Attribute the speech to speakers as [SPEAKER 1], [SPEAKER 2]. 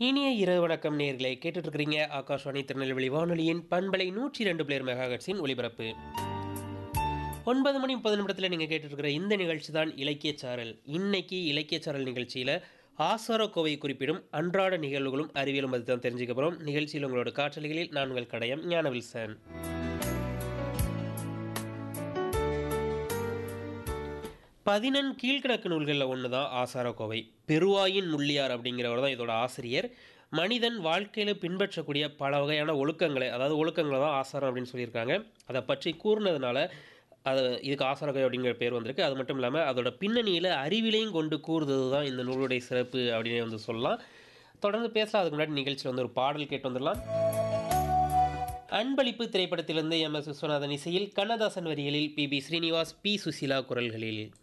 [SPEAKER 1] இனிய இரவு வணக்கம் நேர்களை கேட்டுட்டு இருக்கிறீங்க ஆகாஷ்வாணி திருநெல்வேலி வானொலியின் பண்பலை நூற்றி ரெண்டு பிளேயர் மெகாஹட்ஸின் ஒலிபரப்பு ஒன்பது மணி முப்பது நிமிடத்தில் நீங்கள் கேட்டுருக்கிற இந்த நிகழ்ச்சி தான் இலக்கியச்சாரல் இன்னைக்கு இலக்கியச்சாரல் நிகழ்ச்சியில் ஆசாரக்கோவை குறிப்பிடும் அன்றாட நிகழ்வுகளும் அறிவியலும் பற்றி தான் தெரிஞ்சுக்க போகிறோம் நிகழ்ச்சியில் உங்களோட காற்றலைகளில் நான் உங்கள் கடையம் ஞானவில்சன் பதினெண் கீழ்கணக்கு நூல்களில் ஒன்று தான் ஆசாரக்கோவை பெருவாயின் முள்ளியார் அப்படிங்கிறவர் தான் இதோட ஆசிரியர் மனிதன் வாழ்க்கையில் பின்பற்றக்கூடிய பல வகையான ஒழுக்கங்களை அதாவது ஒழுக்கங்களை தான் ஆசாரம் அப்படின்னு சொல்லியிருக்காங்க அதை பற்றி கூறினதுனால அது இதுக்கு ஆசாரக்கோவை அப்படிங்கிற பேர் வந்திருக்கு அது மட்டும் இல்லாமல் அதோட பின்னணியில் அறிவிலையும் கொண்டு கூறுறது தான் இந்த நூலுடைய சிறப்பு அப்படின்னு வந்து சொல்லலாம் தொடர்ந்து பேசலாம் அதுக்கு முன்னாடி நிகழ்ச்சியில் வந்து ஒரு பாடல் கேட்டு வந்துடலாம் அன்பளிப்பு திரைப்படத்திலிருந்து எம் எஸ் விஸ்வநாதன் இசையில் கண்ணதாசன் வரிகளில் P B Srinivas P Susheela குரல்களில்